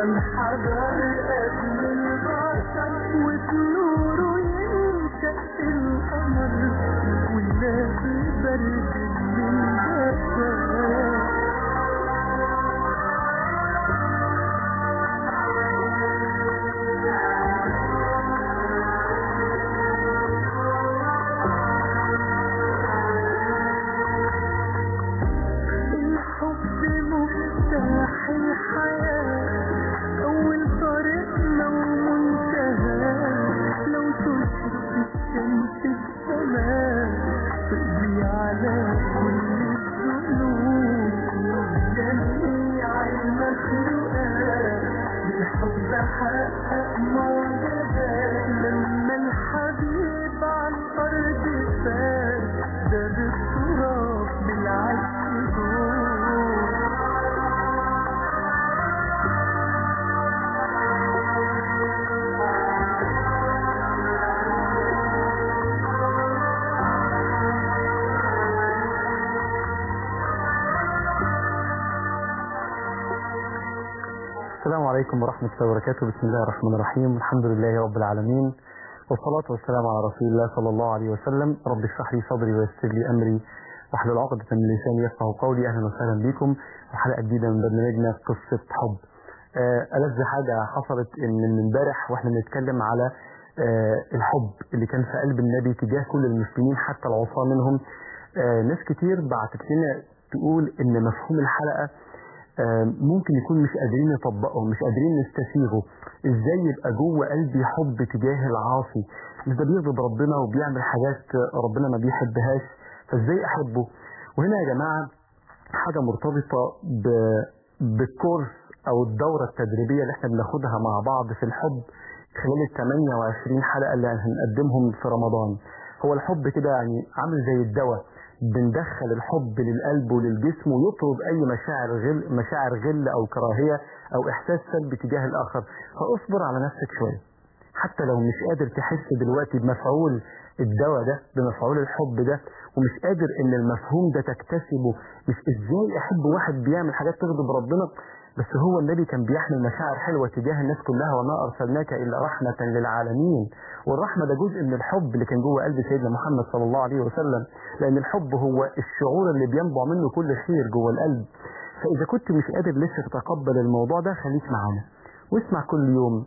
والحجر قبل البشر وفي نوره ينشأ القمر ونلاقي برد للبشر الحب مفتاح الحياة أول طريقنا ومنتهى لو تشرق الشمس السماء تقضي على كل الذنوب جميع المخلوقات بالحب حقق معجزات لما الحبيب على الأرض فات ده بالتراب بالعكس جوه السلام عليكم ورحمة الله وبركاته بسم الله الرحمن الرحيم الحمد لله رب العالمين والصلاة والسلام على رسول الله صلى الله عليه وسلم رب اشرح لي صدري ويسر لي أمري واحلل عقدة من لساني يفقه قولي أهلا وسهلا بكم وحلقة جديدة من برنامجنا قصة حب آه، ألذ حاجة حصلت إن من امبارح واحنا بنتكلم على آه، الحب اللي كان في قلب النبي تجاه كل المسلمين حتى العصاة منهم آه، ناس كتير بعتت لنا تقول إن مفهوم الحلقة آه، ممكن يكون مش قادرين نطبقه مش قادرين نستسيغه ازاي يبقى جوه قلبي حب تجاه العاصي مش ده بيغضب ربنا وبيعمل حاجات ربنا ما بيحبهاش فازاي احبه وهنا يا جماعه حاجه مرتبطه ب... بالكورس او الدوره التدريبيه اللي احنا بناخدها مع بعض في الحب خلال ال 28 حلقه اللي هنقدمهم في رمضان هو الحب كده يعني عامل زي الدواء بندخل الحب للقلب وللجسم ويطرد اي مشاعر غل مشاعر غل او كراهيه او احساس سلبي تجاه الاخر فاصبر على نفسك شويه حتى لو مش قادر تحس دلوقتي بمفعول الدواء ده بمفعول الحب ده ومش قادر ان المفهوم ده تكتسبه مش ازاي احب واحد بيعمل حاجات تغضب ربنا بس هو النبي كان بيحمل مشاعر حلوه تجاه الناس كلها وما ارسلناك الا رحمه للعالمين والرحمه ده جزء من الحب اللي كان جوه قلب سيدنا محمد صلى الله عليه وسلم لان الحب هو الشعور اللي بينبع منه كل خير جوه القلب فاذا كنت مش قادر لسه تتقبل الموضوع ده خليك معانا واسمع كل يوم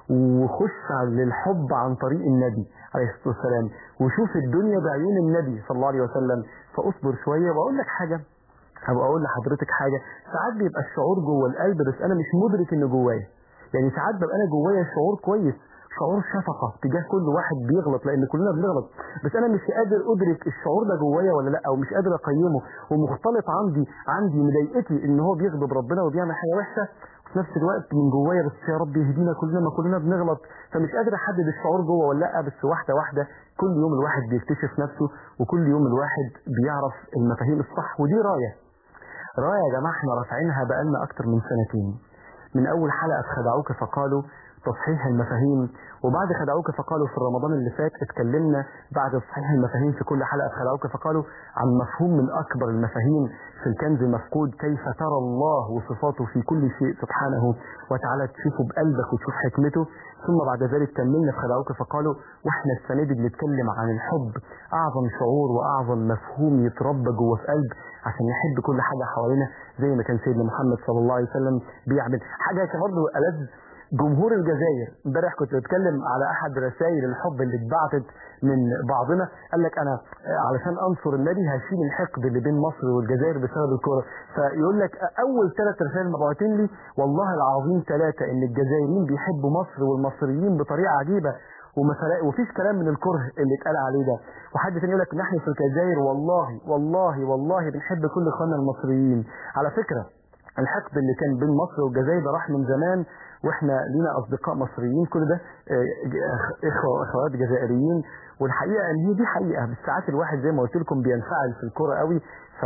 وخش للحب عن طريق النبي عليه الصلاه والسلام وشوف الدنيا بعيون النبي صلى الله عليه وسلم فاصبر شويه واقول لك حاجه هبقى اقول لحضرتك حاجه ساعات بيبقى الشعور جوه القلب بس انا مش مدرك انه جوايا يعني ساعات ببقى انا جوايا شعور كويس شعور شفقه تجاه كل واحد بيغلط لان كلنا بنغلط بس انا مش قادر ادرك الشعور ده جوايا ولا لا او مش قادر اقيمه ومختلط عندي عندي مضايقتي ان هو بيغضب ربنا وبيعمل حاجه وحشه وفي نفس الوقت من جوايا بس يا رب يهدينا كلنا ما كلنا بنغلط فمش قادر احدد الشعور جوه ولا لا بس واحده واحده كل يوم الواحد بيكتشف نفسه وكل يوم الواحد بيعرف المفاهيم الصح ودي رايه رايه يا جماعه احنا رافعينها بقالنا اكتر من سنتين من اول حلقه في خدعوك فقالوا تصحيح المفاهيم وبعد خدعوك فقالوا في رمضان اللي فات اتكلمنا بعد تصحيح المفاهيم في كل حلقه في خدعوك فقالوا عن مفهوم من اكبر المفاهيم في الكنز المفقود كيف ترى الله وصفاته في كل شيء سبحانه وتعالى تشوفه بقلبك وتشوف حكمته ثم بعد ذلك كملنا في خدعوك فقالوا واحنا السنه دي بنتكلم عن الحب اعظم شعور واعظم مفهوم يتربى جوه في قلب عشان نحب كل حاجه حوالينا زي ما كان سيدنا محمد صلى الله عليه وسلم بيعمل حاجه برضه ألذ جمهور الجزائر امبارح كنت بتكلم على احد رسائل الحب اللي اتبعتت من بعضنا قال لك انا علشان انصر النبي هشيل الحقد اللي بين مصر والجزائر بسبب الكوره فيقول لك اول ثلاث رسائل مبعوثين لي والله العظيم ثلاثه ان الجزائريين بيحبوا مصر والمصريين بطريقه عجيبه وما فرق- ومفيش كلام من الكره اللي اتقال عليه ده وحد تاني يقول لك نحن في الجزائر والله والله والله بنحب كل اخواننا المصريين على فكره الحقد اللي كان بين مصر والجزائر ده راح من زمان واحنا لينا اصدقاء مصريين كل ده آه، ج- اخوه واخوات جزائريين والحقيقه ان هي دي حقيقه بس ساعات الواحد زي ما قلت لكم بينفعل في الكوره قوي ف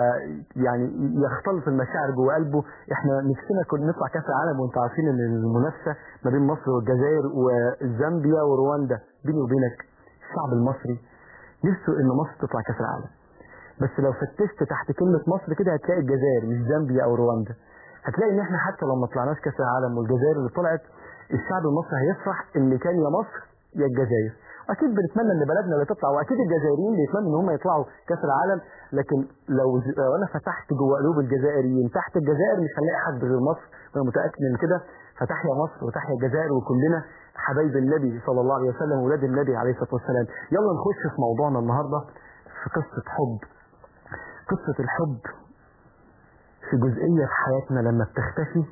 يعني يختلط المشاعر جوه قلبه احنا نفسنا كنا نطلع كاس العالم وانتوا عارفين ان المنافسه ما بين مصر والجزائر وزامبيا ورواندا بيني وبينك الشعب المصري نفسه ان مصر تطلع كاس العالم بس لو فتشت تحت كلمة مصر كده هتلاقي الجزائر مش زامبيا أو رواندا هتلاقي ان احنا حتى لو ما طلعناش كاس العالم والجزائر اللي طلعت الشعب المصري هيفرح ان كان يا مصر يا الجزائر اكيد بنتمنى ان بلدنا اللي تطلع واكيد الجزائريين بيتمنوا ان هم يطلعوا كاس العالم لكن لو لو انا فتحت جوه قلوب الجزائريين تحت الجزائر مش هنلاقي حد غير مصر انا متاكد من كده فتحيا مصر وتحيا الجزائر وكلنا حبايب النبي صلى الله عليه وسلم واولاد النبي عليه الصلاه والسلام يلا نخش في موضوعنا النهارده في قصه حب قصه الحب في جزئيه في حياتنا لما بتختفي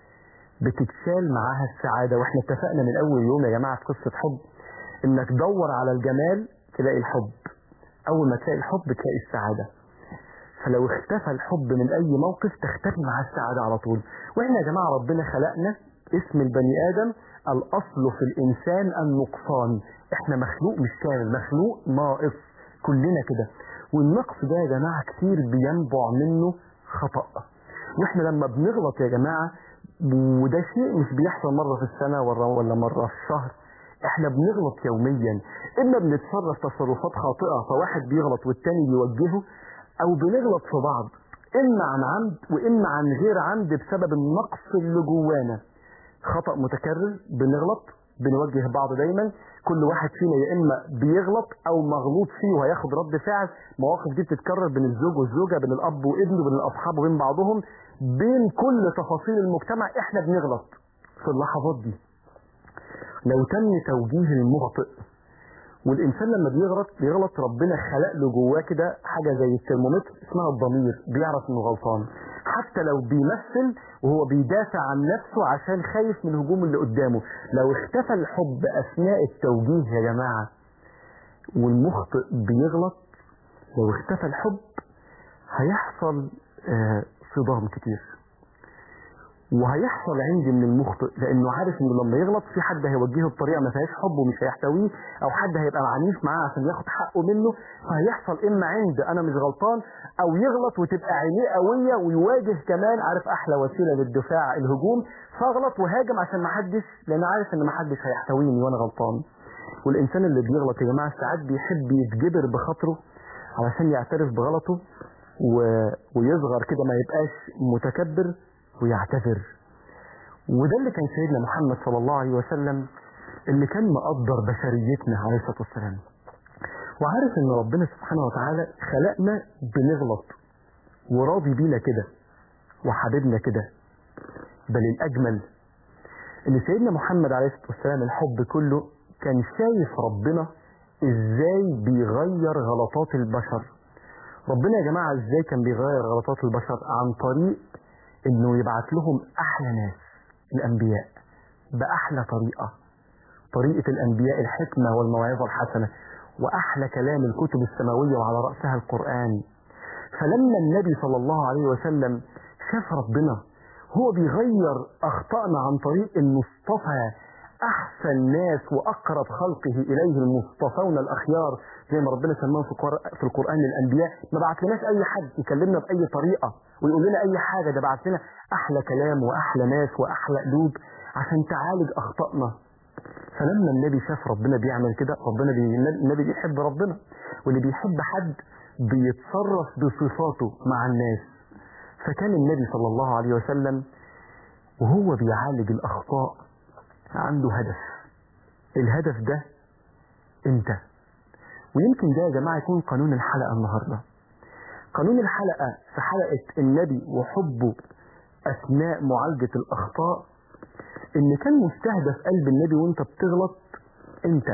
بتتشال معاها السعاده واحنا اتفقنا من اول يوم يا جماعه في قصه حب انك دور على الجمال تلاقي الحب اول ما تلاقي الحب تلاقي السعاده فلو اختفى الحب من اي موقف تختفي مع السعاده على طول واحنا يا جماعه ربنا خلقنا اسم البني ادم الاصل في الانسان النقصان احنا مخلوق مش كامل مخلوق ناقص كلنا كده والنقص ده يا جماعه كتير بينبع منه خطأ واحنا لما بنغلط يا جماعه وده شيء مش بيحصل مره في السنه ولا ولا مره في الشهر احنا بنغلط يوميا اما بنتصرف تصرفات خاطئه فواحد بيغلط والتاني بيوجهه او بنغلط في بعض اما عن عمد واما عن غير عمد بسبب النقص اللي جوانا خطأ متكرر بنغلط بنوجه بعض دايما كل واحد فينا يا اما بيغلط او مغلوط فيه وهياخد رد فعل مواقف دي بتتكرر بين الزوج والزوجه بين الاب وابنه بين الاصحاب وبين بعضهم بين كل تفاصيل المجتمع احنا بنغلط في اللحظات دي لو تم توجيه المخطئ والانسان لما بيغلط بيغلط ربنا خلق له جواه كده حاجه زي الترمومتر اسمها الضمير بيعرف انه غلطان حتى لو بيمثل وهو بيدافع عن نفسه عشان خايف من هجوم اللي قدامه لو اختفى الحب اثناء التوجيه يا جماعه والمخطئ بيغلط لو اختفى الحب هيحصل آه، صدام كتير وهيحصل عندي من المخطئ لانه عارف انه لما يغلط في حد هيوجهه بطريقه ما فيهاش حب ومش هيحتويه او حد هيبقى عنيف معاه عشان ياخد حقه منه فهيحصل اما عند انا مش غلطان او يغلط وتبقى عينيه قويه ويواجه كمان عارف احلى وسيله للدفاع الهجوم فاغلط وهاجم عشان ما حدش لان عارف ان ما حدش هيحتويني وانا غلطان والانسان اللي بيغلط يا جماعه ساعات بيحب يتجبر بخاطره علشان يعترف بغلطه و... ويصغر كده ما يبقاش متكبر ويعتذر وده اللي كان سيدنا محمد صلى الله عليه وسلم اللي كان مقدر بشريتنا عليه الصلاه والسلام وعارف ان ربنا سبحانه وتعالى خلقنا بنغلط وراضي بينا كده وحبيبنا كده بل الاجمل ان سيدنا محمد عليه الصلاه والسلام الحب كله كان شايف ربنا ازاي بيغير غلطات البشر ربنا يا جماعه ازاي كان بيغير غلطات البشر عن طريق انه يبعت لهم احلى ناس الانبياء باحلى طريقه طريقه الانبياء الحكمه والموعظه الحسنه واحلى كلام الكتب السماويه وعلى راسها القران فلما النبي صلى الله عليه وسلم شاف ربنا هو بيغير اخطائنا عن طريق انه اصطفى احسن ناس واقرب خلقه اليه المصطفون الاخيار زي ما ربنا سماهم في القر- في القران للانبياء ما بعتلناش اي حد يكلمنا باي طريقه ويقول لنا اي حاجه ده بعت لنا احلى كلام واحلى ناس واحلى قلوب عشان تعالج اخطائنا فلما النبي شاف ربنا بيعمل كده ربنا بي... النبي بيحب ربنا واللي بيحب حد بيتصرف بصفاته مع الناس فكان النبي صلى الله عليه وسلم وهو بيعالج الاخطاء عنده هدف الهدف ده انت ويمكن ده يا جماعه يكون قانون الحلقه النهارده قانون الحلقه في حلقه النبي وحبه اثناء معالجه الاخطاء ان كان مستهدف قلب النبي وانت بتغلط انت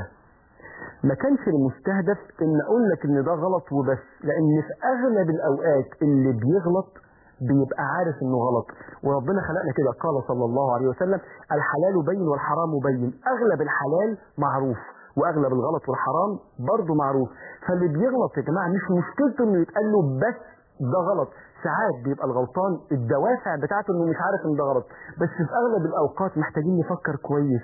ما كانش المستهدف ان اقول لك ان ده غلط وبس لان في اغلب الاوقات اللي بيغلط بيبقى عارف انه غلط وربنا خلقنا كده قال صلى الله عليه وسلم الحلال بين والحرام بين اغلب الحلال معروف واغلب الغلط والحرام برضه معروف فاللي بيغلط يا جماعه مش مشكلته انه يتقال له بس ده غلط ساعات بيبقى الغلطان الدوافع بتاعته انه مش عارف ان ده غلط بس في اغلب الاوقات محتاجين نفكر كويس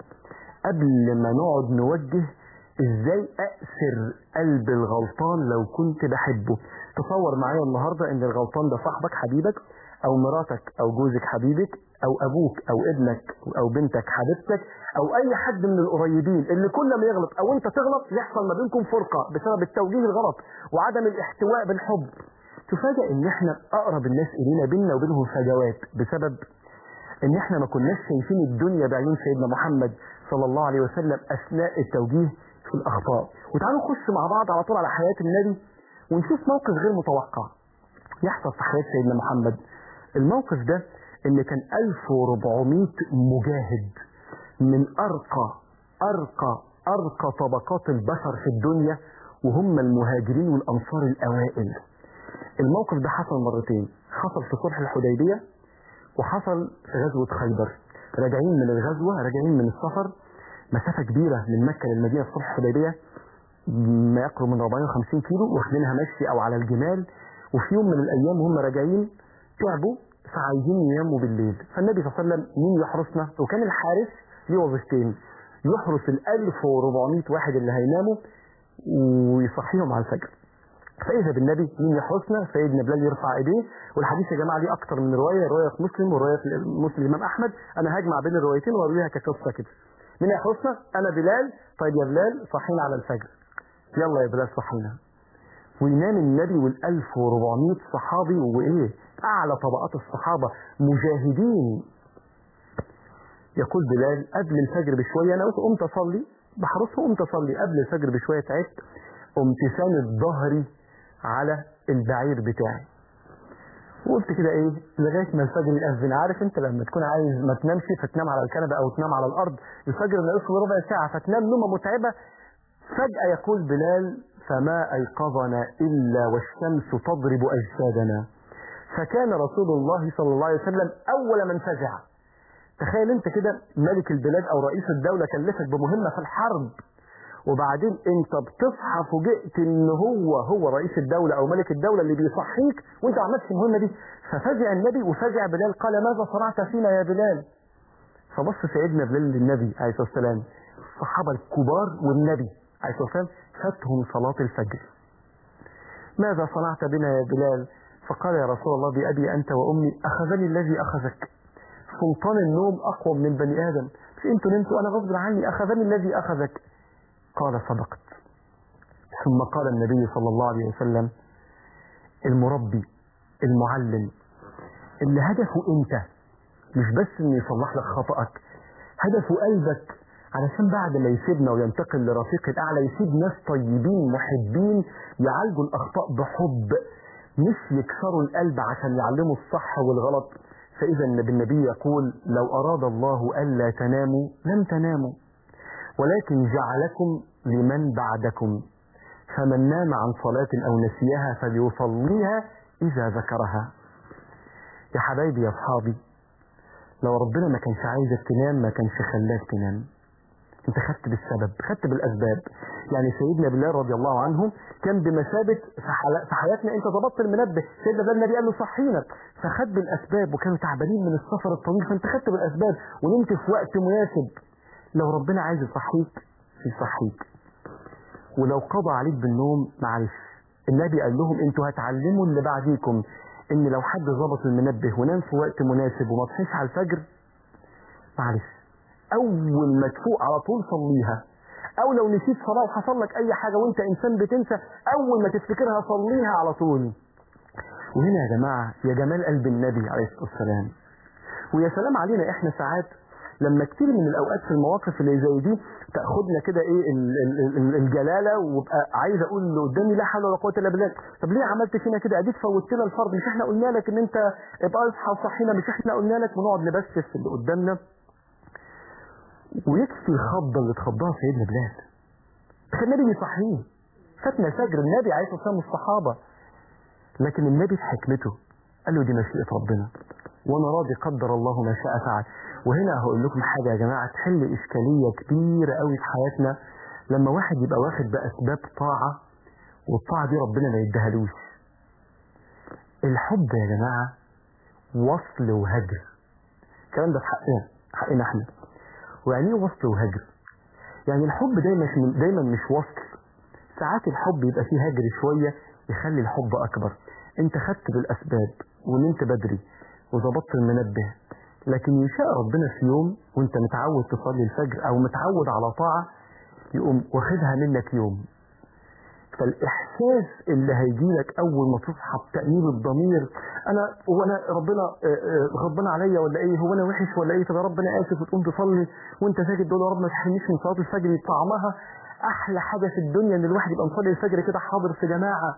قبل ما نقعد نوجه ازاي اسر قلب الغلطان لو كنت بحبه تصور معايا النهارده ان الغلطان ده صاحبك حبيبك او مراتك او جوزك حبيبك او ابوك او ابنك او بنتك حبيبتك او اي حد من القريبين اللي كل ما يغلط او انت تغلط يحصل ما بينكم فرقه بسبب التوجيه الغلط وعدم الاحتواء بالحب تفاجأ ان احنا اقرب الناس الينا بيننا وبينهم فجوات بسبب ان احنا ما كناش شايفين الدنيا بعيون سيدنا محمد صلى الله عليه وسلم اثناء التوجيه في الاخطاء وتعالوا نخش مع بعض على طول على حياة النبي ونشوف موقف غير متوقع يحصل في حياة سيدنا محمد الموقف ده ان كان 1400 مجاهد من ارقى ارقى ارقى طبقات البشر في الدنيا وهم المهاجرين والانصار الاوائل الموقف ده حصل مرتين حصل في صلح الحديبية وحصل في غزوة خيبر راجعين من الغزوة راجعين من السفر مسافة كبيرة من مكة للمدينة في صلح الحديبية ما يقرب من 450 كيلو واخدينها مشي او على الجمال وفي يوم من الايام وهم راجعين تعبوا فعايزين يناموا بالليل فالنبي صلى الله عليه وسلم مين يحرسنا وكان الحارس ليه وظيفتين يحرس ال 1400 واحد اللي هيناموا ويصحيهم على الفجر فاذا بالنبي مين يحرسنا سيدنا بلال يرفع ايديه والحديث يا جماعه ليه اكتر من روايه روايه في مسلم وروايه في مسلم الامام احمد انا هجمع بين الروايتين وارويها كقصه كده مين يحرسنا انا بلال طيب يا بلال صحينا على الفجر يلا يا بلال صحينا وينام النبي وال 1400 صحابي وايه اعلى طبقات الصحابه مجاهدين يقول بلال قبل الفجر بشويه انا قمت اصلي بحرسه قمت اصلي قبل الفجر بشويه تعبت قمت ساند ظهري على البعير بتاعي وقلت كده ايه لغايه ما الفجر يأذن عارف انت لما تكون عايز ما تنامش فتنام على الكنبه او تنام على الارض الفجر ما يوصل ربع ساعه فتنام نومه متعبه فجاه يقول بلال فما ايقظنا الا والشمس تضرب اجسادنا فكان رسول الله صلى الله عليه وسلم اول من فزع تخيل انت كده ملك البلاد او رئيس الدوله كلفك بمهمه في الحرب وبعدين انت بتصحى فوجئت ان هو هو رئيس الدولة او ملك الدولة اللي بيصحيك وانت ما عملتش المهمة دي ففزع النبي وفزع بلال قال ماذا صنعت فينا يا بلال فبص سيدنا بلال للنبي عليه الصلاة والسلام الصحابة الكبار والنبي عليه الصلاة والسلام فاتهم صلاة الفجر ماذا صنعت بنا يا بلال فقال يا رسول الله بأبي أنت وأمي أخذني الذي أخذك سلطان النوم أقوى من البني آدم مش أنتوا نمتوا أنا غصب عني أخذني الذي أخذك قال صدقت ثم قال النبي صلى الله عليه وسلم المربي المعلم اللي هدفه انت مش بس انه يصلح لك خطأك هدفه قلبك علشان بعد ما يسيبنا وينتقل لرفيق الأعلى يسيب ناس طيبين محبين يعالجوا الأخطاء بحب مش يكسروا القلب عشان يعلموا الصح والغلط فإذا النبي يقول لو أراد الله ألا تناموا لم تناموا ولكن جعلكم لمن بعدكم فمن نام عن صلاة أو نسيها فليصليها إذا ذكرها يا حبايبي يا أصحابي لو ربنا ما كانش عايزك تنام ما كانش خلاك تنام انت خدت بالسبب خدت بالاسباب يعني سيدنا بلال رضي الله عنه كان بمثابه في, حل... في حياتنا انت ضبطت المنبه سيدنا بلال النبي قال له صحينا فخد بالاسباب وكانوا تعبانين من السفر الطويل فانت خدت بالاسباب ونمت في وقت مناسب لو ربنا عايز يصحيك يصحيك ولو قضى عليك بالنوم معلش النبي قال لهم انتوا هتعلموا اللي بعديكم ان لو حد ظبط المنبه ونام في وقت مناسب وما تصحيش على الفجر معلش اول ما تفوق على طول صليها او لو نسيت صلاه وحصل لك اي حاجه وانت انسان بتنسى اول ما تفتكرها صليها على طول وهنا يا جماعه يا جمال قلب النبي عليه الصلاه والسلام ويا سلام علينا احنا ساعات لما كتير من الاوقات في المواقف اللي زي دي تاخدنا كده ايه ال- ال- ال- الجلاله وابقى عايز اقول اللي قدامي لا حول ولا قوه الا بالله طب ليه عملت فينا كده اديك فوتت لنا الفرض مش احنا قلنا لك ان انت ابقى اصحى وصحينا مش احنا قلنا لك ونقعد نبسس في اللي قدامنا ويكفي الخضه اللي اتخضها سيدنا بلال كان النبي بيصحيه فاتنا فجر النبي عليه الصلاه والسلام والصحابه لكن النبي في حكمته قال له دي مشيئه ربنا وانا راضي قدر الله ما شاء فعل وهنا هقول لكم حاجه يا جماعه تحل اشكاليه كبيره قوي في حياتنا لما واحد يبقى واخد باسباب طاعه والطاعه دي ربنا ما يديهالوش الحب يا جماعه وصل وهجر الكلام ده في حقنا حقنا احنا ويعني ايه وصل وهجر يعني الحب دايما مش دايما مش وصل ساعات الحب يبقى فيه هجر شويه يخلي الحب اكبر انت خدت بالاسباب ونمت بدري وظبطت المنبه لكن يشاء ربنا في يوم وانت متعود تصلي الفجر او متعود على طاعه يقوم واخدها منك يوم فالاحساس اللي هيجي لك اول ما تصحى بتأنيب الضمير انا هو انا ربنا آه، آه، غضبان عليا ولا ايه هو انا وحش ولا ايه طب يا رب انا اسف وتقوم تصلي وانت ساجد تقول يا رب ما تحرمنيش من صلاه الفجر طعمها احلى حاجه في الدنيا ان الواحد يبقى مصلي الفجر كده حاضر في جماعه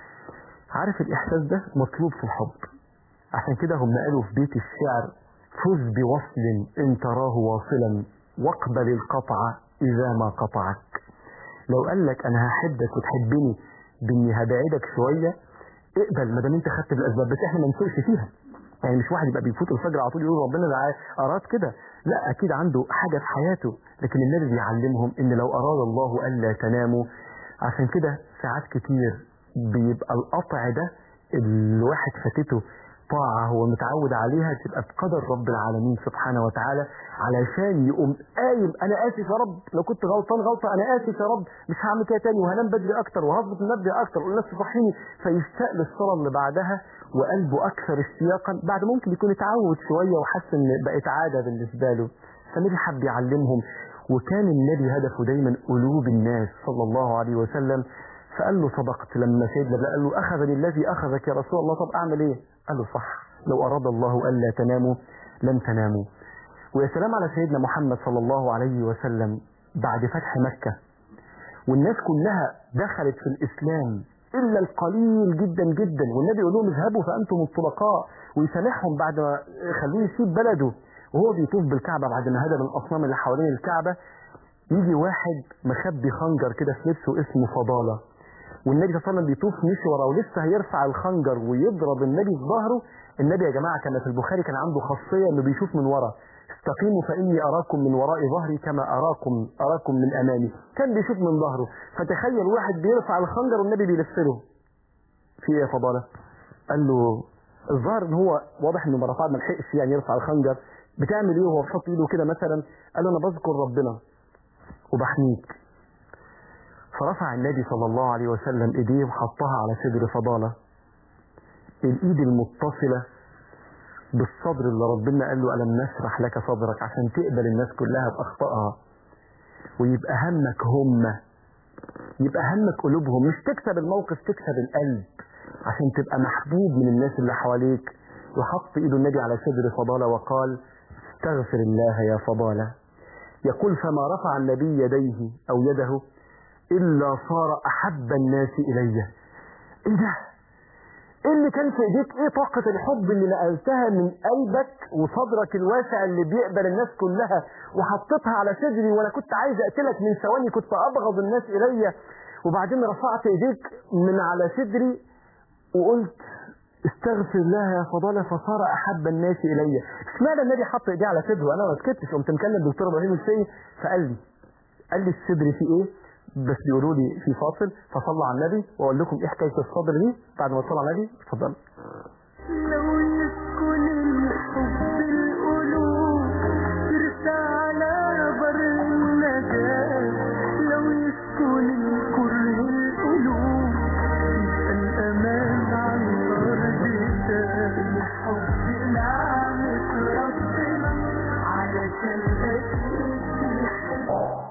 عارف الاحساس ده مطلوب في الحب عشان كده هم قالوا في بيت الشعر فز بوصل ان تراه واصلا واقبل القطع اذا ما قطعك لو قال لك انا هحبك وتحبني باني هبعدك شويه اقبل ما دام انت خدت بالاسباب بس احنا ما نسوقش فيها يعني مش واحد يبقى بيفوت الفجر على طول يقول ربنا ده اراد كده لا اكيد عنده حاجه في حياته لكن النبي بيعلمهم ان لو اراد الله الا تناموا عشان كده ساعات كتير بيبقى القطع ده الواحد فاتته طاعة هو متعود عليها تبقى بقدر رب العالمين سبحانه وتعالى علشان يقوم قايم انا اسف يا رب لو كنت غلطان غلطة انا اسف يا رب مش هعمل كده تاني وهنام بدري اكتر وهظبط المنبه اكتر والناس تصحيني فيشتاق للصلاة اللي بعدها وقلبه اكثر اشتياقا بعد ممكن يكون اتعود شوية وحس ان بقت عادة بالنسبة له فالنبي حب يعلمهم وكان النبي هدفه دايما قلوب الناس صلى الله عليه وسلم فقال له صدقت لما سيدنا بلال قال له اخذني الذي اخذك يا رسول الله طب اعمل ايه قال له صح لو اراد الله الا تناموا لن تناموا ويا سلام على سيدنا محمد صلى الله عليه وسلم بعد فتح مكة والناس كلها دخلت في الإسلام إلا القليل جدا جدا والنبي يقول لهم اذهبوا فأنتم الطلقاء ويسامحهم بعد ما خلوه يسيب بلده وهو بيطوف بالكعبة بعد ما هدم الأصنام اللي حوالين الكعبة يجي واحد مخبي خنجر كده في لبسه اسمه فضالة والنبي صلى الله عليه وسلم بيطوف مشي وراه ولسه هيرفع الخنجر ويضرب النبي في ظهره النبي يا جماعة كان في البخاري كان عنده خاصية انه بيشوف من ورا استقيموا فإني أراكم من وراء ظهري كما أراكم أراكم من أمامي كان بيشوف من ظهره فتخيل واحد بيرفع الخنجر والنبي بيلف له في ايه يا فضالة قال له الظاهر ان هو واضح انه ما رفع ما لحقش يعني يرفع الخنجر بتعمل ايه وهو بيحط ايده كده مثلا قال له انا بذكر ربنا وبحميك فرفع النبي صلى الله عليه وسلم ايديه وحطها على صدر فضالة الايد المتصلة بالصدر اللي ربنا قال له ألم نشرح لك صدرك عشان تقبل الناس كلها بأخطائها ويبقى همك هم يبقى همك قلوبهم مش تكسب الموقف تكسب القلب عشان تبقى محبوب من الناس اللي حواليك وحط ايده النبي على صدر فضالة وقال استغفر الله يا فضالة يقول فما رفع النبي يديه أو يده إلا صار أحب الناس إلي إيه ده؟ إيه اللي كان في إيديك إيه طاقة الحب اللي نقلتها من قلبك وصدرك الواسع اللي بيقبل الناس كلها وحطيتها على صدري وأنا كنت عايز أقتلك من ثواني كنت أبغض الناس إلي وبعدين رفعت إيديك من على صدري وقلت استغفر الله يا فضالة فصار أحب الناس إلي اشمعنى النبي حط إيديه على صدره أنا ما سكتش قمت مكلم دكتور إبراهيم الشيخ فقال لي قال لي الصدر فيه إيه بس بيقولوا لي في فاصل فصلوا على النبي واقول لكم ايه حكايه الصدر دي بعد ما تصلوا على النبي اتفضل لو يسكن الحب القلوب ترسى على بر النجاة لو يسكن الكره القلوب يبقى الأمان عن أرض الحب نعمة ربنا علشان أكيد بيحب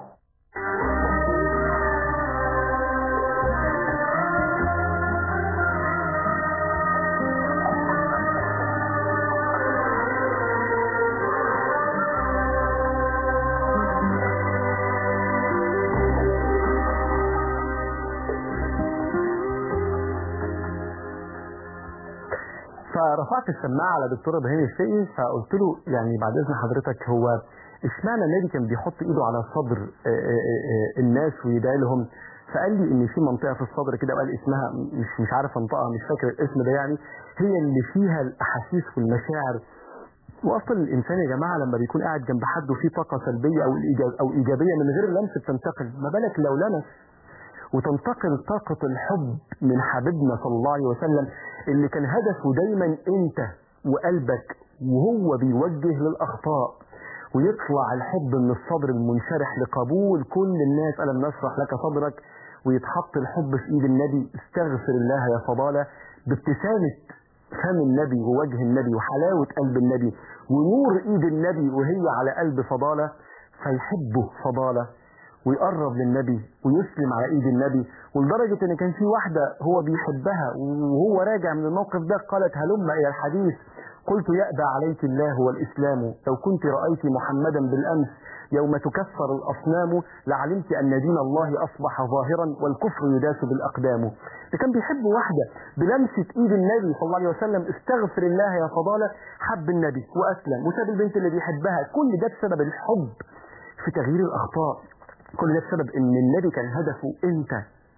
فرفعت السماعه على دكتور ابراهيم الشقي فقلت له يعني بعد اذن حضرتك هو اشمعنى النبي كان بيحط ايده على صدر آه، آه، آه، الناس ويدعي لهم فقال لي ان في منطقه في الصدر كده وقال اسمها مش مش عارف انطقها مش فاكر الاسم ده يعني هي اللي فيها الاحاسيس والمشاعر واصلا الانسان يا جماعه لما بيكون قاعد جنب حد وفيه طاقه سلبيه او إيجاب او ايجابيه من غير لمس بتنتقل ما بالك لو لمس وتنتقل طاقة الحب من حبيبنا صلى الله عليه وسلم اللي كان هدفه دايما انت وقلبك وهو بيوجه للأخطاء ويطلع الحب من الصدر المنشرح لقبول كل الناس ألم نشرح لك صدرك ويتحط الحب في ايد النبي استغفر الله يا فضالة بابتسامة فم النبي ووجه النبي وحلاوة قلب النبي ونور ايد النبي وهي على قلب فضالة فيحبه فضالة ويقرب للنبي ويسلم على ايد النبي ولدرجة ان كان في واحدة هو بيحبها وهو راجع من الموقف ده قالت هلم الى الحديث قلت يأبى عليك الله والإسلام لو كنت رأيت محمدا بالأمس يوم تكسر الأصنام لعلمت أن دين الله أصبح ظاهرا والكفر يداس بالأقدام ده كان بيحب واحدة بلمسة إيد النبي صلى الله عليه وسلم استغفر الله يا فضالة حب النبي وأسلم وساب البنت اللي بيحبها كل ده بسبب الحب في تغيير الأخطاء كل ده بسبب ان النبي كان هدفه انت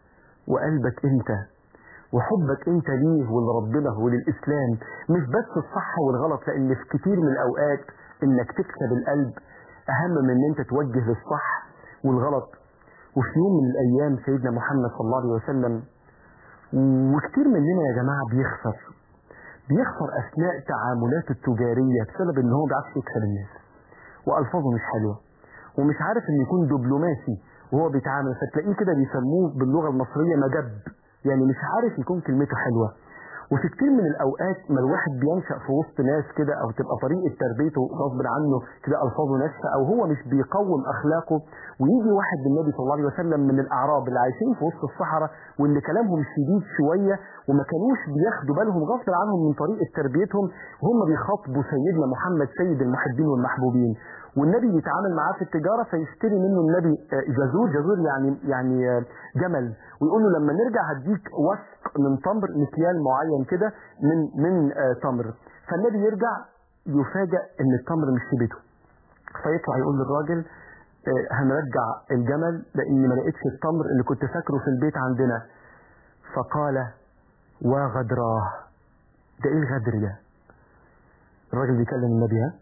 وقلبك انت وحبك انت ليه ولربنا وللاسلام مش بس الصح والغلط لان في كتير من الاوقات انك تكسب القلب اهم من ان انت توجه للصح والغلط وفي يوم من الايام سيدنا محمد صلى الله عليه وسلم وكتير مننا يا جماعه بيخسر بيخسر اثناء تعاملاته التجاريه بسبب ان هو ما بيعرفش يكسب الناس والفاظه مش حلوه ومش عارف ان يكون دبلوماسي وهو بيتعامل فتلاقيه كده بيسموه باللغه المصريه مدب يعني مش عارف يكون كلمته حلوه وفي كتير من الاوقات ما الواحد بينشا في وسط ناس كده او تبقى طريقه تربيته غصب عنه كده الفاظه ناشفه او هو مش بيقوم اخلاقه ويجي واحد من النبي صلى الله عليه وسلم من الاعراب اللي عايشين في وسط الصحراء واللي كلامهم شديد شويه وما كانوش بياخدوا بالهم غصب عنهم من طريقه تربيتهم وهم بيخاطبوا سيدنا محمد سيد المحبين والمحبوبين والنبي يتعامل معاه في التجاره فيشتري منه النبي جزور جزور يعني يعني جمل ويقول له لما نرجع هديك وسق من تمر مكيال معين كده من من تمر فالنبي يرجع يفاجئ ان التمر مش في بيته فيطلع يقول للراجل هنرجع الجمل لاني ما لقيتش التمر اللي كنت فاكره في البيت عندنا فقال وغدراه ده ايه الغدر ده الراجل بيكلم النبي ها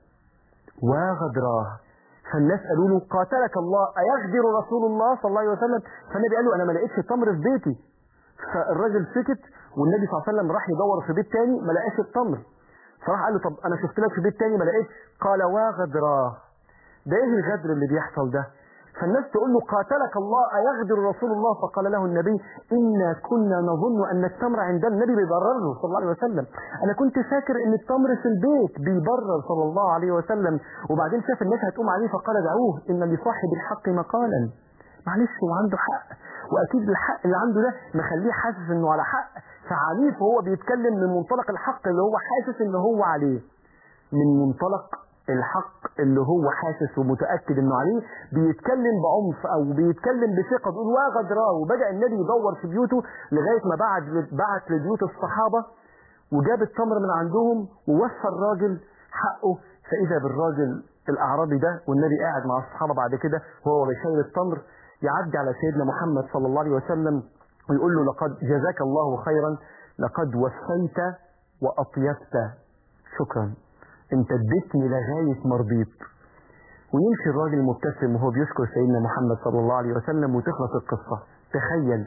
وغدراه فالناس قالوا له قاتلك الله أيغدر رسول الله صلى الله عليه وسلم فالنبي قال له أنا ما لقيتش التمر في بيتي فالراجل سكت والنبي صلى الله عليه وسلم راح يدور في بيت تاني ما لقاش التمر فراح قال له طب أنا شفت لك في بيت تاني ما لقيتش قال وغدراه ده إيه الغدر اللي بيحصل ده فالناس تقول له قاتلك الله أيغدر رسول الله فقال له النبي إنا كنا نظن أن التمر عند النبي بيبرر له صلى الله عليه وسلم أنا كنت فاكر أن التمر في البيت بيبرر صلى الله عليه وسلم وبعدين شاف الناس هتقوم عليه فقال دعوه إن لصاحب الحق مقالا معلش هو عنده حق وأكيد الحق اللي عنده ده مخليه حاسس إنه على حق فعليه فهو بيتكلم من منطلق الحق اللي هو حاسس إن هو عليه من منطلق الحق اللي هو حاسس ومتأكد انه عليه بيتكلم بعنف او بيتكلم بثقة بيقول وغدراه وبدأ النبي يدور في بيوته لغاية ما بعد بعت لبيوت الصحابة وجاب التمر من عندهم ووفى الراجل حقه فإذا بالراجل الأعرابي ده والنبي قاعد مع الصحابة بعد كده وهو بيشيل التمر يعدي على سيدنا محمد صلى الله عليه وسلم ويقول له لقد جزاك الله خيرا لقد وفيت وأطيبت شكرا انت اديتني لغاية مرضيت ويمشي الراجل مبتسم وهو بيشكر سيدنا محمد صلى الله عليه وسلم وتخلص القصة تخيل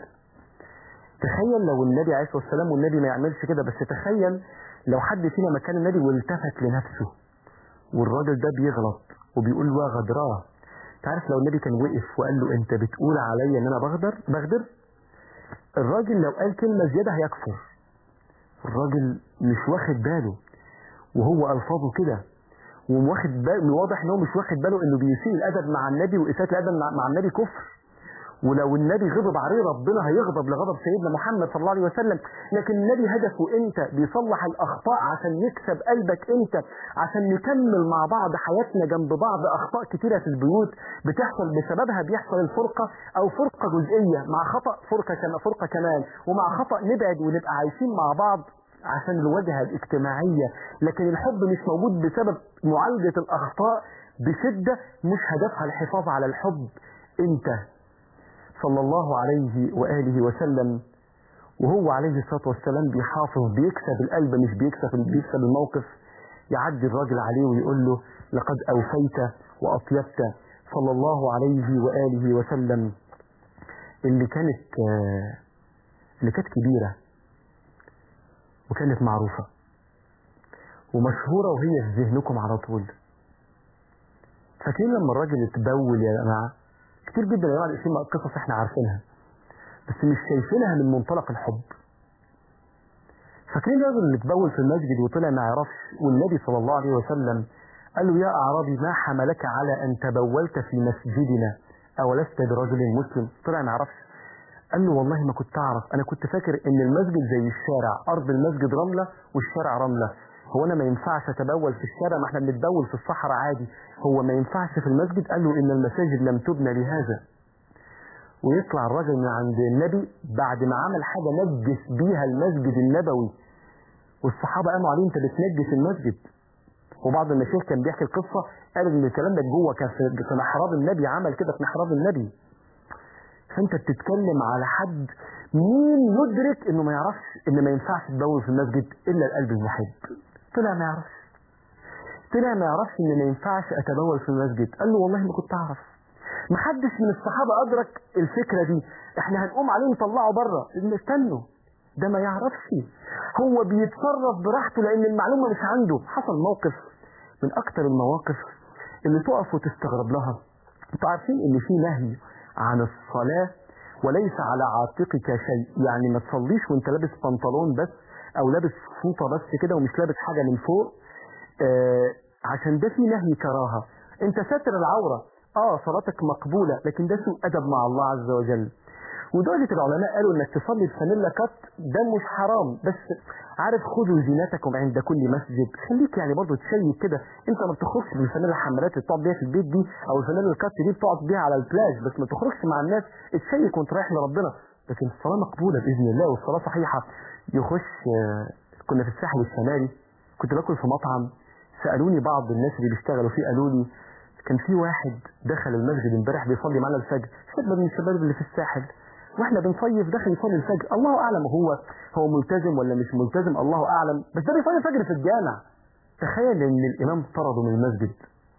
تخيل لو النبي عليه الصلاة والسلام والنبي ما يعملش كده بس تخيل لو حد فينا مكان النبي والتفت لنفسه والراجل ده بيغلط وبيقول وغدراه تعرف لو النبي كان وقف وقال له انت بتقول عليا ان انا بغدر بغدر الراجل لو قال كلمة زيادة هيكفر الراجل مش واخد باله وهو الفاظه كده وواخد باله واضح ان هو مش واخد باله انه بيسيء الادب مع النبي واساءه الادب مع النبي كفر ولو النبي غضب عليه ربنا هيغضب لغضب سيدنا محمد صلى الله عليه وسلم لكن النبي هدفه انت بيصلح الاخطاء عشان يكسب قلبك انت عشان نكمل مع بعض حياتنا جنب بعض اخطاء كتيره في البيوت بتحصل بسببها بيحصل الفرقه او فرقه جزئيه مع خطا فرقه كما فرقه كمان ومع خطا نبعد ونبقى عايشين مع بعض عشان الواجهة الاجتماعية لكن الحب مش موجود بسبب معالجة الأخطاء بشدة مش هدفها الحفاظ على الحب انت صلى الله عليه وآله وسلم وهو عليه الصلاة والسلام بيحافظ بيكسب القلب مش بيكسب بيكسب الموقف يعدي الراجل عليه ويقول له لقد أوفيت وأطيبت صلى الله عليه وآله وسلم اللي كانت اللي كانت كبيرة وكانت معروفة ومشهورة وهي في ذهنكم على طول فاكرين لما الراجل اتبول يا جماعة كتير جدا يا جماعة الاسم قصص احنا عارفينها بس مش شايفينها من منطلق الحب فاكرين الراجل اللي اتبول في المسجد وطلع ما يعرفش والنبي صلى الله عليه وسلم قال له يا أعرابي ما حملك على أن تبولت في مسجدنا أولست برجل مسلم طلع ما يعرفش قال له والله ما كنت أعرف أنا كنت فاكر إن المسجد زي الشارع أرض المسجد رملة والشارع رملة هو أنا ما ينفعش أتبول في الشارع ما احنا بنتبول في الصحراء عادي هو ما ينفعش في المسجد قال له إن المساجد لم تبنى لهذا ويطلع الراجل من عند النبي بعد ما عمل حاجة نجس بيها المسجد النبوي والصحابة قاموا عليه انت بتنجس المسجد وبعض المشايخ كان بيحكي القصة قال ان الكلام ده جوه كان في في محراب النبي عمل كده في محراب النبي فانت بتتكلم على حد مين يدرك انه ما يعرفش ان ما ينفعش تدور في المسجد الا القلب المحب طلع ما يعرفش طلع ما يعرفش ان ما ينفعش اتبول في المسجد قال له والله ما كنت اعرف محدش من الصحابة ادرك الفكرة دي احنا هنقوم عليه نطلعه بره استنوا ده ما يعرفش هو بيتصرف براحته لان المعلومة مش عنده حصل موقف من اكتر المواقف اللي تقف وتستغرب لها انتوا عارفين ان في نهي عن الصلاة وليس على عاتقك شيء يعني ما تصليش وانت لابس بنطلون بس او لابس فوطة بس كده ومش لابس حاجة من فوق آه عشان ده في نهي كراهة انت ساتر العورة اه صلاتك مقبولة لكن ده سوء ادب مع الله عز وجل ودرجة العلماء قالوا انك تصلي بفانيلا كات ده مش حرام بس عارف خذوا زينتكم عند كل مسجد خليك يعني برضه تشيك كده انت ما بتخرجش بالفانيلا الحمالات اللي بتقعد بيها في البيت دي او الفانيلا الكات دي بتقعد بيها على البلاج بس ما تخرجش مع الناس تشيك وانت رايح لربنا لكن الصلاة مقبولة بإذن الله والصلاة صحيحة يخش آه، كنا في الساحل الشمالي كنت باكل في مطعم سألوني بعض الناس اللي بيشتغلوا فيه قالوا لي كان في واحد دخل المسجد امبارح بيصلي معنا الفجر شاب من الشباب اللي في الساحل واحنا بنصيف داخل يصلي الفجر الله اعلم هو هو ملتزم ولا مش ملتزم الله اعلم بس ده بيصلي الفجر في الجامع تخيل ان الامام طرده من المسجد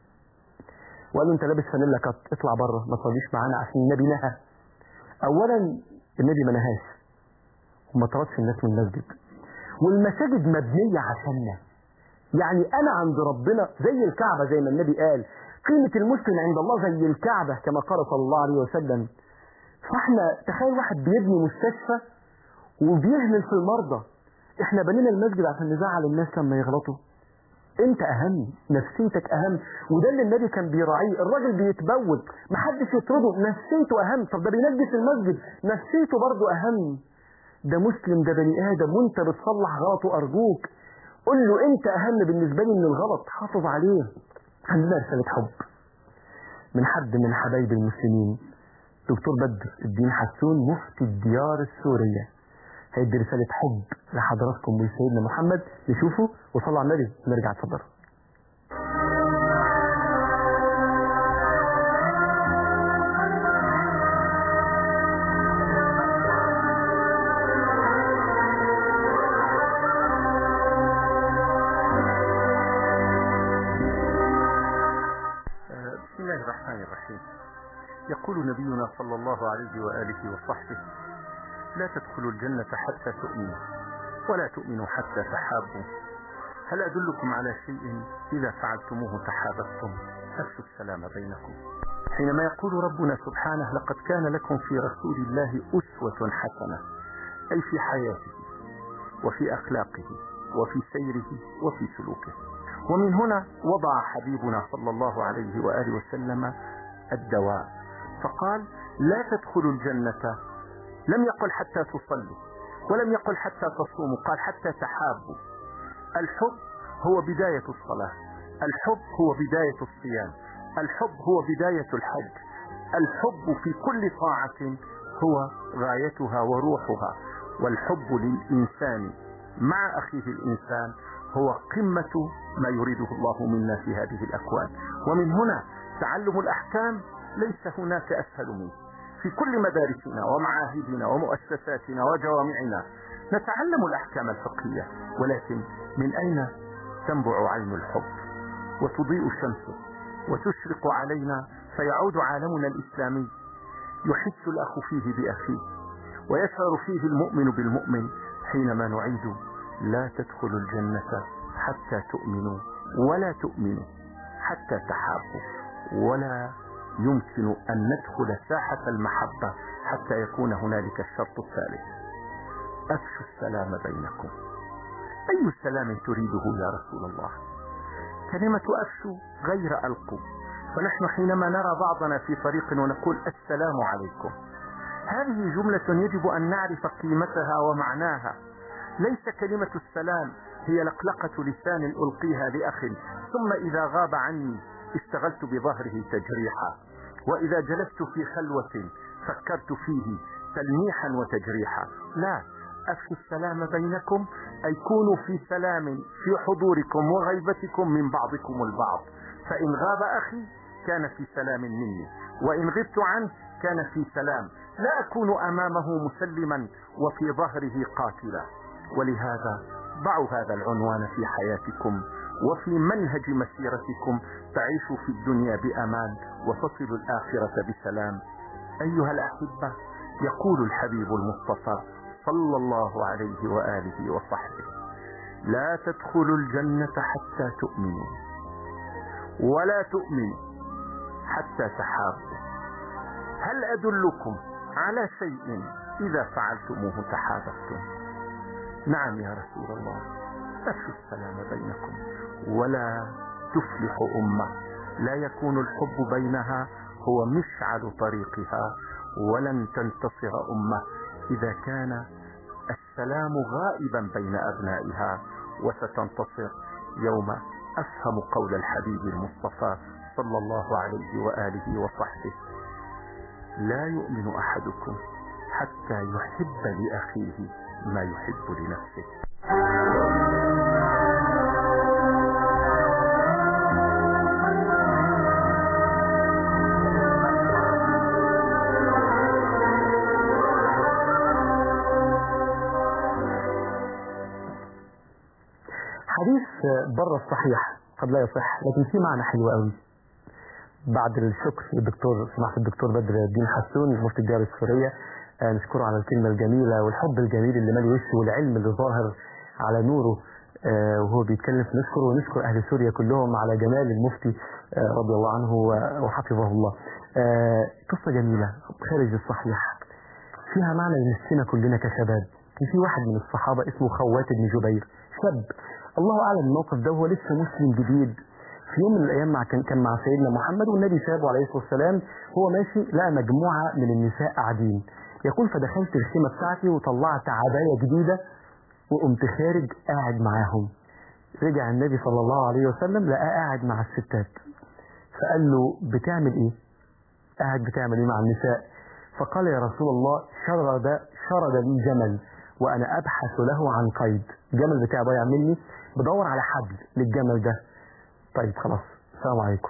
وقال له انت لابس فانيلا كات اطلع بره ما تصليش معانا عشان النبي نهى اولا النبي ما نهاش وما طردش الناس من المسجد والمساجد مبنيه عشاننا يعني انا عند ربنا زي الكعبه زي ما النبي قال قيمه المسلم عند الله زي الكعبه كما قال صلى الله عليه وسلم فاحنا تخيل واحد بيبني مستشفى وبيهمل في المرضى احنا بنينا المسجد عشان نزعل الناس لما يغلطوا انت اهم نفسيتك اهم وده اللي النبي كان بيراعيه الراجل بيتبول محدش يطرده نفسيته اهم طب ده بينجس المسجد نفسيته برضه اهم ده مسلم ده بني ادم وانت بتصلح غلطه ارجوك قول له انت اهم بالنسبه لي من الغلط حافظ عليه عندنا رساله حب من حد من حبايب المسلمين دكتور بدر الدين حسون مفتي الديار السورية هيدي رسالة حب لحضراتكم من سيدنا محمد نشوفه وصلوا على النبي نرجع اتفضل بسم الله الرحمن الرحيم يقول نبينا صلى الله عليه وآله وصحبه لا تدخلوا الجنة حتى تؤمنوا ولا تؤمنوا حتى تحابوا هل أدلكم على شيء إذا فعلتموه تحاببتم أفشوا السلام بينكم حينما يقول ربنا سبحانه لقد كان لكم في رسول الله أسوة حسنة أي في حياته وفي أخلاقه وفي سيره وفي سلوكه ومن هنا وضع حبيبنا صلى الله عليه وآله وسلم الدواء فقال لا تدخلوا الجنة لم يقل حتى تصلوا ولم يقل حتى تصوموا قال حتى تحابوا الحب هو بداية الصلاة الحب هو بداية الصيام الحب هو بداية الحج الحب في كل طاعة هو غايتها وروحها والحب للإنسان مع أخيه الإنسان هو قمة ما يريده الله منا في هذه الأكوان ومن هنا تعلم الأحكام ليس هناك أسهل منه في كل مدارسنا ومعاهدنا ومؤسساتنا وجوامعنا نتعلم الأحكام الفقهية ولكن من أين تنبع عين الحب وتضيء شمسه وتشرق علينا فيعود عالمنا الإسلامي يحس الأخ فيه بأخيه ويشعر فيه المؤمن بالمؤمن حينما نعيد لا تدخلوا الجنة حتى تؤمنوا ولا تؤمنوا حتى تحابوا ولا يمكن أن ندخل ساحة المحبة حتى يكون هنالك الشرط الثالث أفشوا السلام بينكم أي سلام تريده يا رسول الله كلمة أفشوا غير ألقوا فنحن حينما نرى بعضنا في طريق ونقول السلام عليكم هذه جملة يجب أن نعرف قيمتها ومعناها ليس كلمة السلام هي لقلقة لسان ألقيها لأخ ثم إذا غاب عني اشتغلت بظهره تجريحا وإذا جلست في خلوة فكرت فيه تلميحا وتجريحا لا أفشوا السلام بينكم أي كونوا في سلام في حضوركم وغيبتكم من بعضكم البعض فإن غاب أخي كان في سلام مني وإن غبت عنه كان في سلام لا أكون أمامه مسلما وفي ظهره قاتلا ولهذا ضعوا هذا العنوان في حياتكم وفي منهج مسيرتكم تعيشوا في الدنيا بأمان وتصلوا الآخرة بسلام أيها الأحبة يقول الحبيب المصطفى صلى الله عليه وآله وصحبه لا تدخلوا الجنة حتى تؤمنوا ولا تؤمنوا حتى تحابوا هل أدلكم على شيء إذا فعلتموه تحاببتم نعم يا رسول الله أفشوا السلام بينكم ولا تفلح أمة لا يكون الحب بينها هو مشعل طريقها ولن تنتصر أمة إذا كان السلام غائبا بين أبنائها وستنتصر يوم أفهم قول الحبيب المصطفى صلى الله عليه وآله وصحبه لا يؤمن أحدكم حتى يحب لأخيه ما يحب لنفسه حديث بره الصحيح قد لا يصح لكن في معنى حلو قوي بعد الشكر للدكتور سماحة الدكتور بدر الدين حسون مفتي الدار السورية آه، نشكره على الكلمة الجميلة والحب الجميل اللي مالي وشه والعلم اللي ظاهر على نوره آه، وهو بيتكلم نشكره ونشكر أهل سوريا كلهم على جمال المفتي آه، رضي الله عنه و- وحفظه الله آه، قصة جميلة خارج الصحيح فيها معنى يمسنا كلنا كشباب كان في واحد من الصحابة اسمه خوات بن جبير شاب الله أعلم الموقف ده وهو لسه مسلم جديد في يوم من الأيام مع كان كان مع سيدنا محمد والنبي سابه عليه الصلاة والسلام هو ماشي لقى مجموعة من النساء قاعدين يقول فدخلت الخيمة بتاعتي وطلعت عباية جديدة وقمت خارج قاعد معاهم رجع النبي صلى الله عليه وسلم لقاه قاعد مع الستات فقال له بتعمل ايه قاعد بتعمل ايه مع النساء فقال يا رسول الله شرد شرد لي جمل وانا ابحث له عن قيد الجمل بتاعي ضايع مني بدور على حبل للجمل ده طيب خلاص السلام عليكم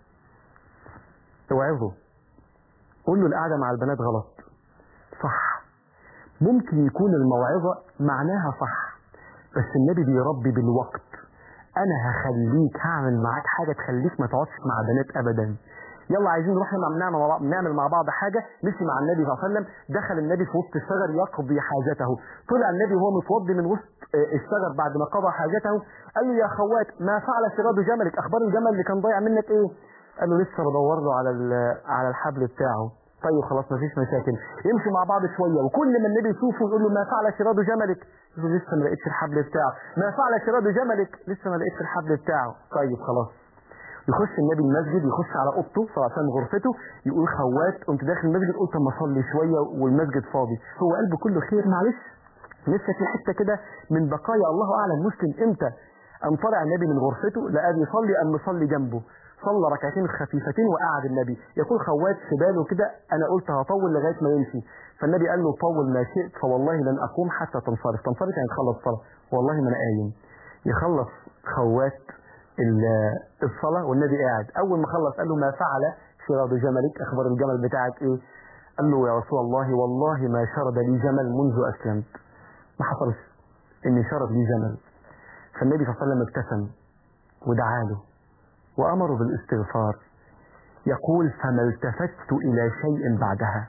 اوعظه قول له القعده مع البنات غلط صح ممكن يكون الموعظه معناها صح بس النبي بيربي بالوقت انا هخليك هعمل معاك حاجه تخليك ما تقعدش مع بنات ابدا يلا عايزين نروح نعمل نعمل مع بعض نعمل مع بعض حاجه مشي مع النبي صلى الله عليه وسلم دخل النبي في وسط الشجر يقضي حاجته طلع النبي وهو متوضي من وسط آه، الشجر بعد ما قضى حاجته قال له يا خوات ما فعل شراد جملك اخبار الجمل اللي كان ضايع منك ايه قال له لسه بدور له على ال- على الحبل بتاعه طيب خلاص مفيش مشاكل يمشوا مع بعض شويه وكل ما النبي يشوفه يقول له ما فعل شراد جملك يقول له لسه ما لقيتش الحبل بتاعه ما فعل شراد جملك لسه ما لقيتش الحبل بتاعه طيب خلاص يخش النبي المسجد يخش على اوضته صلى الله عليه وسلم غرفته يقول خوات قمت داخل المسجد قلت اما اصلي شويه والمسجد فاضي هو قلبه كله خير معلش لسه في حته كده من بقايا الله اعلم مسلم امتى قام طلع النبي من غرفته لقاه بيصلي قام مصلي جنبه صلى ركعتين خفيفتين وقعد النبي يقول خوات في باله كده انا قلت هطول لغايه ما يمشي فالنبي قال له طول ما شئت فوالله لن اقوم حتى تنصرف تنصرف يعني تخلص صلاه والله ما انا قايم يخلص خوات ال- الصلاه والنبي قاعد اول ما خلص قال له ما فعل شراد جملك اخبار الجمل بتاعك ايه قال له يا رسول الله والله ما شرد لي جمل منذ اسلمت ما حصلش اني شرد لي جمل فالنبي صلى الله عليه وسلم ابتسم ودعا له وامره بالاستغفار يقول فما التفت الى شيء بعدها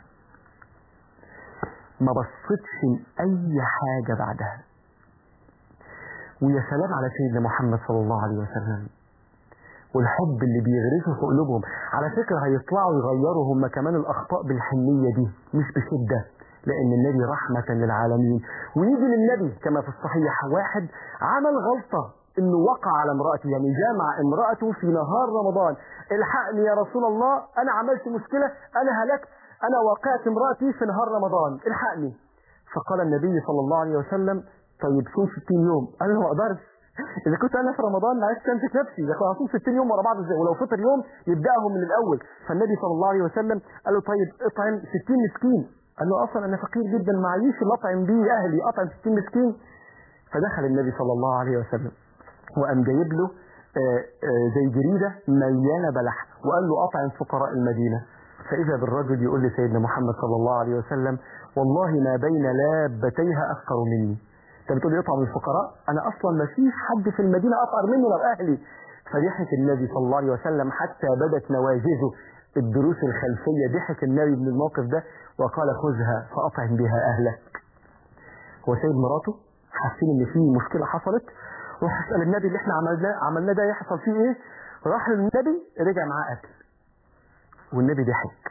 ما بصيتش لاي حاجه بعدها ويا سلام على سيدنا محمد صلى الله عليه وسلم والحب اللي بيغرسه في قلوبهم على فكرة هيطلعوا يغيروا هم كمان الأخطاء بالحنية دي مش بشدة لأن النبي رحمة للعالمين ويجي للنبي كما في الصحيح واحد عمل غلطة انه وقع على امرأته يعني جامع امرأته في نهار رمضان الحقني يا رسول الله انا عملت مشكلة انا هلكت انا وقعت امرأتي في نهار رمضان الحقني فقال النبي صلى الله عليه وسلم طيب صوم 60 يوم انا ما اقدرش اذا كنت انا في رمضان عايز امسك نفسي اذا كنت هصوم 60 يوم ورا بعض ازاي ولو فطر يوم يبداهم من الاول فالنبي صلى الله عليه وسلم قال له طيب اطعم 60 مسكين قال له اصلا انا فقير جدا معيش اللي اطعم بيه اهلي اطعم 60 مسكين فدخل النبي صلى الله عليه وسلم وقام جايب له آه، آه، زي جريده مليانه بلح وقال له اطعم فقراء المدينه فاذا بالرجل يقول لسيدنا محمد صلى الله عليه وسلم والله ما بين لابتيها افقر مني انت بتقول لي اطعم الفقراء انا اصلا ما فيش حد في المدينه افقر مني لو اهلي فضحك النبي صلى الله عليه وسلم حتى بدت نواجذه الدروس الخلفيه ضحك النبي من الموقف ده وقال خذها فاطعم بها اهلك هو سيد مراته حاسين ان في مشكله حصلت راح اسال النبي اللي احنا عملناه عملناه ده يحصل فيه ايه راح للنبي رجع معاه اكل والنبي ضحك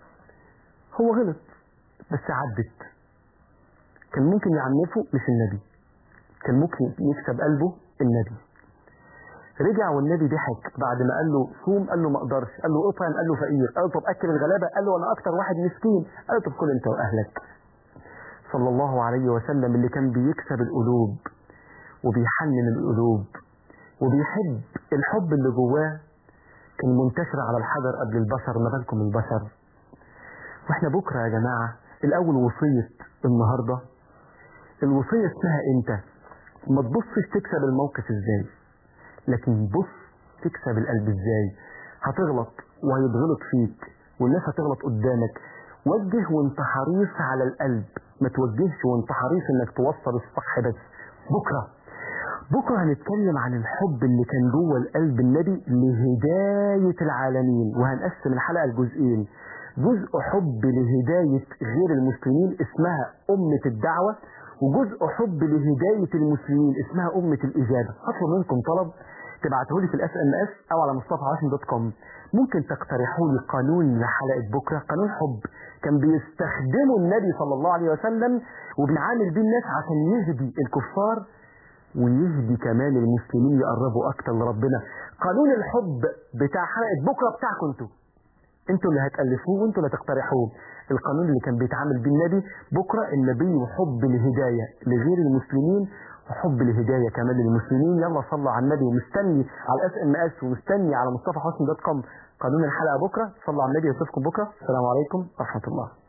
هو غلط بس عدت كان ممكن يعنفه مش النبي كان ممكن يكسب قلبه النبي رجع والنبي ضحك بعد ما قال له صوم قال له ما اقدرش قال له اطعم قال له فقير قال له طب اكل الغلابه قال له انا اكتر واحد مسكين قال له طب كل انت واهلك صلى الله عليه وسلم اللي كان بيكسب القلوب وبيحنن القلوب وبيحب الحب اللي جواه كان منتشر على الحجر قبل البشر ما بالكم البشر واحنا بكره يا جماعه الاول وصيه النهارده الوصيه اسمها انت ما تبصش تكسب الموقف ازاي لكن بص تكسب القلب ازاي هتغلط وهيتغلط فيك والناس هتغلط قدامك وجه وانت حريص على القلب ما توجهش وانت حريص انك توصل الصح بس بكره بكره هنتكلم عن الحب اللي كان جوه القلب النبي لهدايه العالمين وهنقسم الحلقه لجزئين جزء حب لهدايه غير المسلمين اسمها امه الدعوه وجزء حب لهدايه المسلمين اسمها امه الاجابه هطلب منكم طلب تبعته لي في الاس ام اس او على مصطفى عاشم دوت كوم ممكن تقترحوا لي قانون لحلقه بكره قانون حب كان بيستخدمه النبي صلى الله عليه وسلم وبيعامل بيه الناس عشان يهدي الكفار ويهدي كمان المسلمين يقربوا اكتر لربنا قانون الحب بتاع حلقه بكره بتاعكم انتوا انتوا اللي هتالفوه وانتوا اللي هتقترحوه القانون اللي كان بيتعامل بيه النبي بكره النبي وحب الهدايه لغير المسلمين وحب الهدايه كمان للمسلمين يلا صلوا على النبي ومستني على الاس ام اس ومستني على مصطفى حسن دوت كوم قانون الحلقه بكره صلوا على النبي يشوفكم بكره السلام عليكم ورحمه الله